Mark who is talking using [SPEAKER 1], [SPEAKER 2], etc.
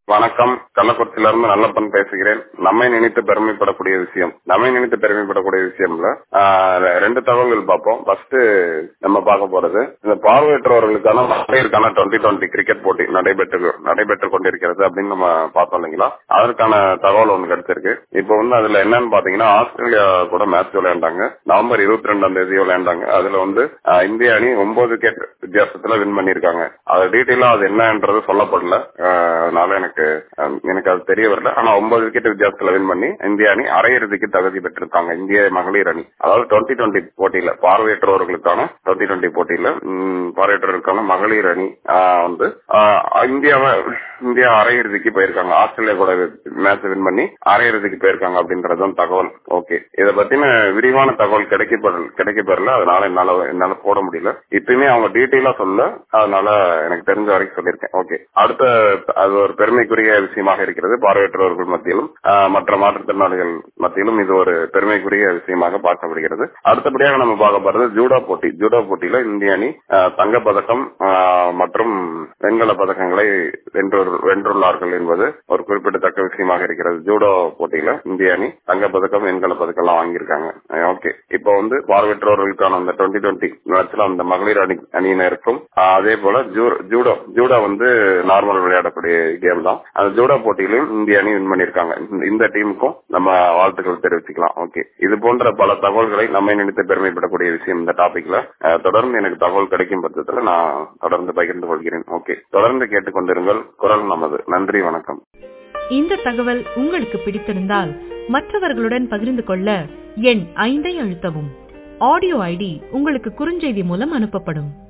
[SPEAKER 1] வணக்கம் கள்ளக்குறிச்சியில இருந்து நல்லப்பன் பேசுகிறேன் நம்மை நினைத்து பெருமைப்படக்கூடிய விஷயம் நம்மை நினைத்து பெருமைப்படக்கூடிய விஷயம்ல ஆஹ் ரெண்டு தகவல்கள் பார்ப்போம் ஃபர்ஸ்ட் நம்ம பார்க்க போறது இந்த பார்வையற்றவர்களுக்கான மகளிருக்கான டுவெண்ட்டி டுவெண்ட்டி கிரிக்கெட் போட்டி நடைபெற்று நடைபெற்றுக் கொண்டிருக்கிறது அப்படின்னு நம்ம பார்த்தோம் இல்லைங்களா அதற்கான தகவல் ஒன்று கிடைச்சிருக்கு இப்போ வந்து அதுல என்னன்னு பாத்தீங்கன்னா ஆஸ்திரேலியா கூட மேட்ச் விளையாண்டாங்க நவம்பர் இருபத்தி ரெண்டாம் தேதி விளையாண்டாங்க அதுல வந்து ஆஹ் இந்திய அணி ஒன்பது விக்கெட் வித்தியாசத்துல வின் பண்ணிருக்காங்க அது டீட்டெயிலா அது என்னன்றது சொல்லப்படல ஆஹ் அதனால எனக்கு ஆஹ் எனக்கு அது தெரிய வரல ஆனா ஒன்பது விக்கெட் வித்தியாசத்துல வின் பண்ணி இந்திய அணி அரையிறுதிக்கு தகுதி பெற்றிருக்காங்க இந்திய மகளிர் அணி அதாவது டுவெண்ட்டி டுவெண்ட்டி போட்டியில பார்வையற்றவர்களுக்கான டுவெண்ட்டி டுவெண்ட்டி போட்டியில ம், பார்வையற்றவர்களுக்கான மகளிர் அணி ஆஹ் வந்து ஆஹ் இந்தியாவை இந்தியா அரையிறுதிக்கு போயிருக்காங்க ஆஸ்திரேலியா கூட மேட்ச் வின் பண்ணி அரையிறுதிக்கு போயிருக்காங்க அப்படின்றதும் தகவல் ஓகே இதை பத்தின விரிவான தகவல் கிடைக்கப்படல கிடைக்கப்பெறல அதனால என்னால என்னால போட முடியல இப்பயுமே அவங்க டீட்டெயிலா சொல்ல அதனால எனக்கு தெரிஞ்ச வரைக்கும் சொல்லியிருக்கேன் ஓகே அடுத்த அது ஒரு பெருமைக்குரிய விஷயமாக இருக்கிறது பார்வையற்றவர்கள் மத்தியிலும் ஆஹ், மற்ற மாற்றுத்திறனாளிகள் மத்தியிலும் இது ஒரு பெருமைக்குரிய விஷயமாக பார்க்கப்படுகிறது அடுத்தபடியாக நம்ம பார்க்க போறது ஜூடோ போட்டி ஜூடோ போட்டியில இந்திய அணி ஆஹ், தங்கப் பதக்கம் ஆஹ், மற்றும் வெண்கல பதக்கங்களை வென்று வென்றுள்ளார்கள் என்பது ஒரு குறிப்பிடத்தக்க விஷயமாக இருக்கிறது ஜூடோ போட்டியில இந்திய அணி தங்கப் பதக்கம் வெண்கல பதக்கம் எல்லாம் வாங்கியிருக்காங்க ஓகே இப்போ வந்து பார்வையற்றவர்களுக்கான அந்த டுவெண்ட்டி டுவெண்ட்டி மேட்ச்ல அந்த மகளிர் அணி அணியினருக்கும் ஆஹ், அதே போல ஜூ- ஜூடோ ஜூடோ வந்து நார்மல் விளையாடக்கூடிய கேம் தான் அந்த ஜூடோ போட்டியிலும் இந்திய அணி வின் பண்ணிருக்காங்க இந்த- இந்த டீமுக்கும் நம்ம வாழ்த்துக்கள் தெரிவிச்சுக்கலாம் ஓகே இது போன்ற பல தகவல்களை நம்மை நினைத்து பெருமைப்படக்கூடிய விஷயம் இந்த டாபிக்ல அஹ், தொடர்ந்து எனக்கு தகவல் கிடைக்கும் பட்சத்துல நான் தொடர்ந்து பகிர்ந்து கொள்கிறேன் ஓகே தொடர்ந்து கேட்டுக்கொண்டிருங்கள் குரல் நமது நன்றி வணக்கம்
[SPEAKER 2] இந்த தகவல் உங்களுக்கு பிடித்திருந்தால் மற்றவர்களுடன் பகிர்ந்து கொள்ள எண் ஐந்தை அழுத்தவும் ஆடியோ ஐடி உங்களுக்கு குறுஞ்செய்தி மூலம் அனுப்பப்படும்